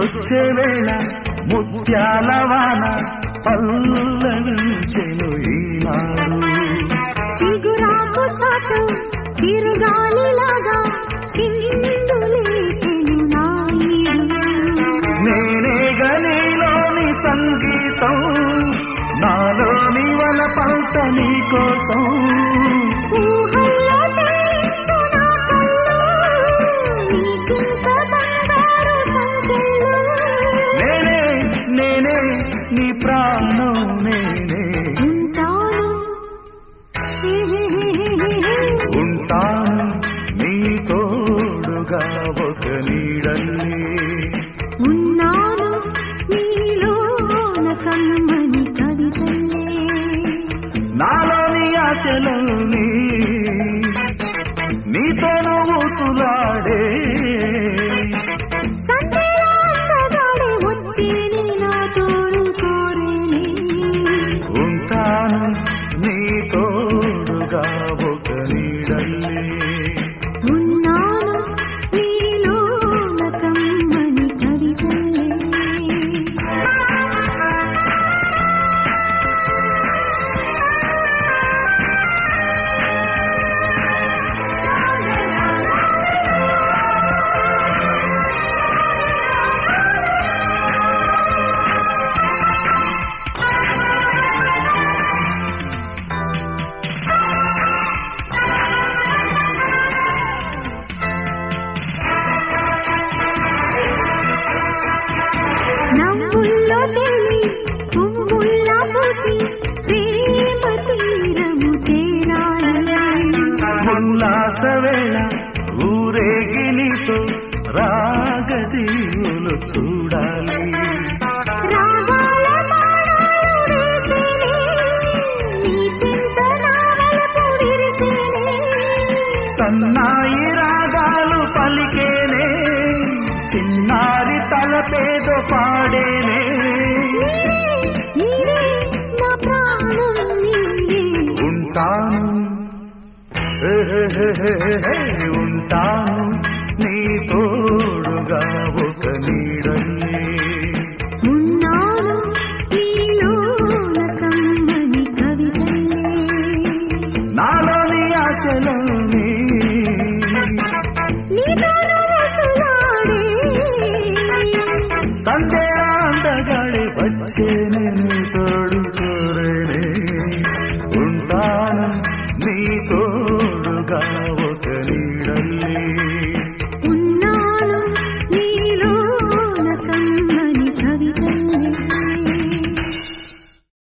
నీకొచ్చే వేళ ముత్యాల వాన పల్లవించెను ఈనాడు చిగురాకు చాటు చిరుగాలిలాగా చిందులేసెను నాయుడు నేనేగ నీలోని సంగీతం నాలోని వల పంట నీకోసం ఊహల్లో తేలించు నా కళ్ళు నీకింత బంగారు సంకెళ్ళు నేనే నేనే నీ ప్రాణం నేనే ఉంటాను హే హే హే హే హే హే. ఉంటాను నీ తోడుగా ఒక నీడల్లే ఉన్నాను నీలోన కమ్మని కవితల్లే నాలోని ఆశలోని నీతోను ఊసులాడే సందేలా అందగాడే వచ్చేనే నా తోడు కోరేనే ఉంటాను నీ తోడుగా ఒక నీడల్లే ఉన్నాను నీలోన కమ్మని కవితల్లే నవ్వుల్లో తేలి పువ్వుల్లా పూసి ప్రేమ తీరము చేరాలి ఉల్లాస వేళ ఊరేగి నీతో రాగదీవులు చూడాలి రాగాల మానాలు వేసేనే, నీ చింత నావలపు విరిసేనే. సన్నాయి రాగాలు పలికేనే చిన్నారి తలపేదో పాడేనే నీవే, నీవే, నా ప్రాణం నీవే. ఉంటాను హే హే హే హే హే హే, ఉంటాను నీ తోడుగా ఒక నీడల్లే ఉన్నాను నీలోన కమ్మని కవితల్లే. నాలోని ఆశలోని నీతోను ఊసులాడే. సందే అందగాడి వచ్చే నేను తోడుకో